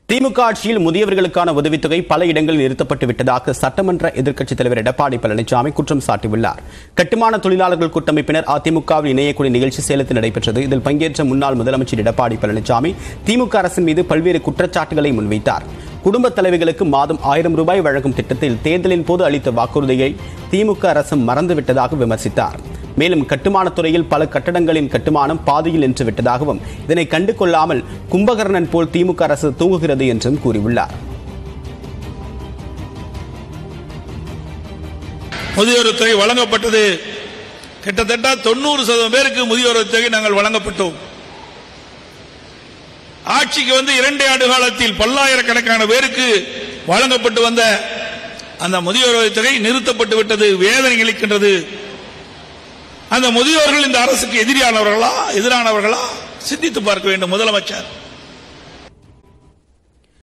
திமுக ஆட்சியில் முதியவர்களுக்கான உதவித்தொகை பல இடங்களில் நிறுத்தப்பட்டு விட்டதாக சட்டமன்ற எதிர்க்கட்சித் தலைவர் எடப்பாடி பழனிசாமி குற்றம் சாட்டியுள்ளார் கட்டுமான தொழிலாளர்கள் கூட்டமைப்பினர் அதிமுகவில் இணையக்கூடிய நிகழ்ச்சி சேலத்தில் நடைபெற்றது இதில் பங்கேற்ற முன்னாள் முதலமைச்சர் எடப்பாடி பழனிசாமி திமுக அரசின் மீது பல்வேறு குற்றச்சாட்டுகளை முன்வைத்தார் குடும்ப தலைவிகளுக்கு மாதம் ஆயிரம் ரூபாய் வழங்கும் திட்டத்தில் தேர்தலின் போது அளித்த வாக்குறுதியை திமுக அரசு மறந்துவிட்டதாக விமர்சித்தார் மேலும் கட்டுமானத் துறையில் பல கட்டடங்களின் கட்டுமானம் பாதியில் நின்று விட்டதாகவும் இதனை கண்டு கொள்ளாமல் கும்பகர்ணன் போல் திமுக அரசு தூங்குகிறது என்றும் கூறியுள்ளார் முதியோர் தொகை வழங்கப்பட்டது கிட்டத்தட்ட தொண்ணூறு சதவீதம் பேருக்கு முதியோர் தொகை நாங்கள் வழங்கப்பட்டோம் ஆட்சிக்கு வந்து இரண்டே ஆண்டு காலத்தில் பல்லாயிரக்கணக்கான பேருக்கு வழங்கப்பட்டு வந்த அந்த முதியோர் தொகை நிறுத்தப்பட்டு விட்டது வேதனை அளிக்கின்றது அந்த முதியோர்கள் இந்த அரசுக்கு எதிரியானவர்களா எதிரானவர்களா சிந்தித்து பார்க்க வேண்டும் முதலமைச்சர்